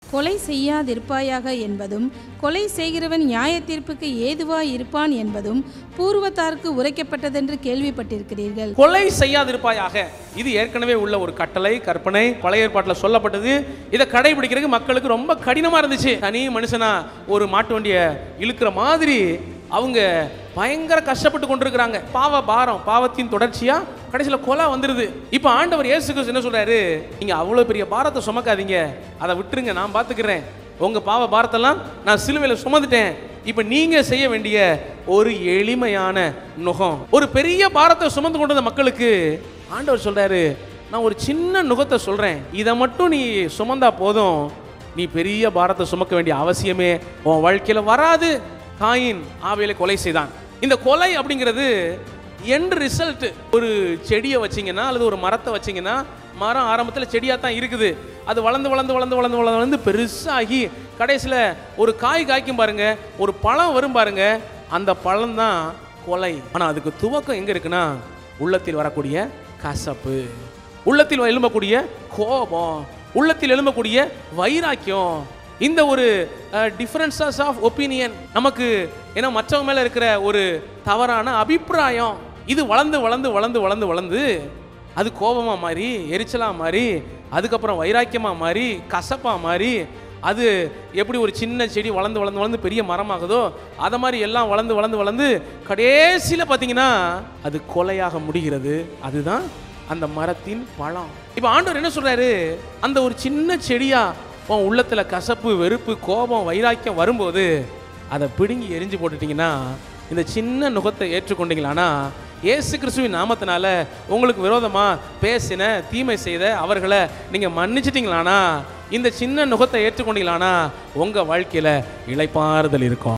கொலை செய்யாதிருப்பாயாக என்பதும் கொலை செய்கிறவன் நியாய தீர்ப்புக்கு ஏதுவாய் இருப்பான் என்பதும் பூர்வத்தாருக்கு உரைக்கப்பட்டதென்று கேள்விப்பட்டிருக்கிறீர்கள் கொலை செய்யாதிருப்பாயாக இது ஏற்கனவே உள்ள ஒரு கட்டளை கற்பனை பழைய ஏற்பாட்டில் சொல்லப்பட்டது இதை கடைபிடிக்கிறதுக்கு மக்களுக்கு ரொம்ப கடினமா இருந்துச்சு தனி மனுஷனா ஒரு மாட்டு வண்டியை இழுக்கிற மாதிரி அவங்க பயங்கர கஷ்டப்பட்டு கொண்டிருக்கிறாங்க பாவ பாரம் பாவத்தின் தொடர்ச்சியா கடைசியில் கொலை வந்துருது இப்போ ஆண்டவர் இயேசு கிறிஸ்து என்ன சொல்றாரு நீங்க அவ்வளோ பெரிய பாரத்தை சுமக்காதீங்க அதை விட்டுருங்க நான் பார்த்துக்கிறேன் உங்க பாவ பாரத்தெல்லாம் நான் சிலுவையில் சுமந்துட்டேன் இப்போ நீங்க செய்ய வேண்டிய ஒரு எளிமையான நுகம் ஒரு பெரிய பாரத்தை சுமந்து கொண்ட மக்களுக்கு ஆண்டவர் சொல்றாரு நான் ஒரு சின்ன நுகத்தை சொல்றேன் இதை மட்டும் நீ சுமந்தா போதும் நீ பெரிய பாரத்தை சுமக்க வேண்டிய அவசியமே உன் வாழ்க்கையில வராது காயின் ஆவேலை கொலை செய்தான் இந்த கொலை அப்படிங்கிறது எண்ட் ரிசல்ட் ஒரு செடியை வச்சீங்கன்னா அல்லது ஒரு மரத்தை வச்சீங்கன்னா மரம் ஆரம்பத்தில் செடியாக தான் இருக்குது அது வளர்ந்து வளர்ந்து வளர்ந்து வளர்ந்து வளர்ந்து வளர்ந்து பெருசாகி கடைசியில் ஒரு காய் காய்க்கும் பாருங்க ஒரு பழம் வரும் பாருங்க அந்த பழம் தான் கொலை ஆனால் அதுக்கு துவக்கம் எங்கே இருக்குன்னா உள்ளத்தில் வரக்கூடிய கசப்பு உள்ளத்தில் எழும்பக்கூடிய கோபம் உள்ளத்தில் எழும்பக்கூடிய வைராக்கியம் இந்த ஒரு டிஃபரன்சஸ் ஆஃப் ஒப்பீனியன் நமக்கு ஏன்னா மற்றவங்க மேலே இருக்கிற ஒரு தவறான அபிப்பிராயம் இது வளர்ந்து வளர்ந்து வளர்ந்து வளர்ந்து வளர்ந்து அது கோபமாக மாறி எரிச்சலாக மாறி அதுக்கப்புறம் வைராக்கியமாக மாறி கசப்பாக மாறி அது எப்படி ஒரு சின்ன செடி வளர்ந்து வளர்ந்து வளர்ந்து பெரிய மரமாகுதோ அதை மாதிரி எல்லாம் வளர்ந்து வளர்ந்து வளர்ந்து கடைசியில் பார்த்தீங்கன்னா அது கொலையாக முடிகிறது அதுதான் அந்த மரத்தின் பழம் இப்போ ஆண்டவர் என்ன சொல்றாரு அந்த ஒரு சின்ன செடியா உன் உள்ளத்துல கசப்பு வெறுப்பு கோபம் வைராக்கியம் வரும்போது அதை பிடுங்கி எரிஞ்சு போட்டுட்டீங்கன்னா இந்த சின்ன நுகத்தை ஏற்றுக்கொண்டீங்களானா இயேசு கிறிஸ்துவின் நாமத்தினால உங்களுக்கு விரோதமா பேசின தீமை செய்த அவர்களை நீங்க மன்னிச்சிட்டீங்களானா இந்த சின்ன நுகத்தை ஏற்றுக்கொண்டீங்களானா உங்க வாழ்க்கையில இளைப்பாறுதல் இருக்கும்